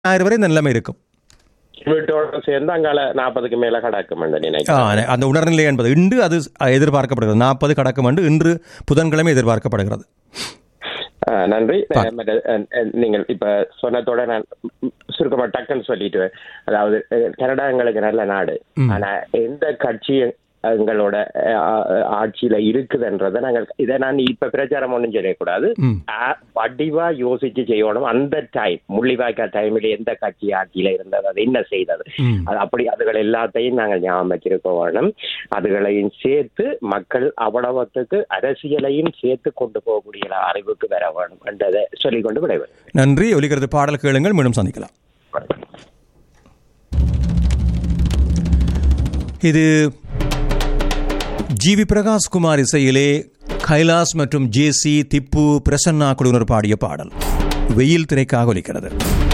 ஞாயிறு வரை இந்த நிலைமை இருக்கும் வீட்டோட சேர்ந்து அங்கால நாற்பதுக்கு மேல கிடக்கும் ஆ, நினைக்கிறேன் அந்த உணர்நிலை என்பது இன்று அது எதிர்பார்க்கப்படுகிறது நாற்பது கடக்கும் என்று இன்று புதன்கிழமை எதிர்பார்க்கப்படுகிறது ஆ, நன்றி அஹ், மற்ற, அஹ், அஹ், நீங்கள் இப்ப சொன்னதோட நான் சுருக்கமா டக்குன்னு சொல்லிட்டு அதாவது அஹ், கனடா எங்களுக்கு நல்ல நாடு ஆனா எந்த கட்சி எங்களோட அஹ், அஹ், ஆட்சியில இருக்குதுன்றத நாங்கள் இதை நான் இப்ப பிரச்சாரம் ஒன்றும் செய்யக்கூடாது அஹ், வடிவா யோசிச்சு செய்யணும் அந்த டைம் முள்ளிவாய்க்கா டைம்ல எந்த கட்சி ஆட்சியில இருந்தது அது என்ன செய்தது அது அப்படி அதுகள் எல்லாத்தையும் நாங்கள் ஞாபகம் வச்சிருக்க வேணும் அதுகளையும் சேர்த்து மக்கள் அவ்வளவத்துக்கு அரசியலையும் சேர்த்து கொண்டு போகக்கூடிய அறிவுக்கு வர வேணும் என்றதை சொல்லிக்கொண்டு விடைபெறும் நன்றி ஒலிக்கிறது பாடல் கேளுங்கள் மீண்டும் சந்திக்கலாம் இது ஜி வி பிரகாஷ் குமார் இசையிலே கைலாஸ் மற்றும் ஜேசி திப்பு பிரசன்னா குழுவினர் பாடிய பாடல் வெயில் திரைக்காக ஒலிக்கிறது